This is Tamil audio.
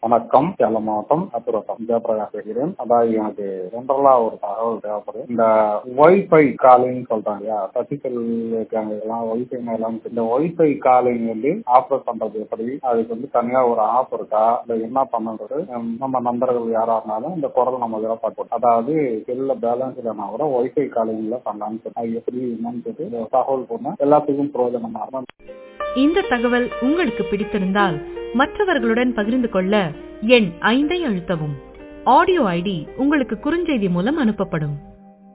வணக்கம் சேலம் மாவட்டம் அப்புறம் ஜெயபிரகாஷ் பேசுகிறேன் அதாவது எனக்கு ஜென்ரலா ஒரு தகவல் தேவைப்படுது இந்த ஒய்ஃபை காலிங் சொல்றாங்க இல்லையா சசிகல் இருக்காங்க எல்லாம் ஒய்ஃபை எல்லாம் இந்த ஒய்ஃபை காலிங் வந்து ஆஃபர் பண்றது எப்படி அதுக்கு வந்து தனியா ஒரு ஆப் இருக்கா இல்ல என்ன பண்ணுறது நம்ம நண்பர்கள் யாரா இருந்தாலும் இந்த குரல் நம்ம இதில் பார்ப்போம் அதாவது செல்ல பேலன்ஸ் இல்லைனா கூட ஒய்ஃபை காலிங்ல பண்ணலாம்னு சொல்லி அது எப்படி என்னன்னு சொல்லி இந்த தகவல் போனா எல்லாத்துக்கும் பிரயோஜனமா இருக்கும் இந்த தகவல் உங்களுக்கு பிடித்திருந்தால் மற்றவர்களுடன் பகிர்ந்து கொள்ள எண் ஐந்தை அழுத்தவும் ஆடியோ ஐடி உங்களுக்கு குறுஞ்செய்தி மூலம் அனுப்பப்படும்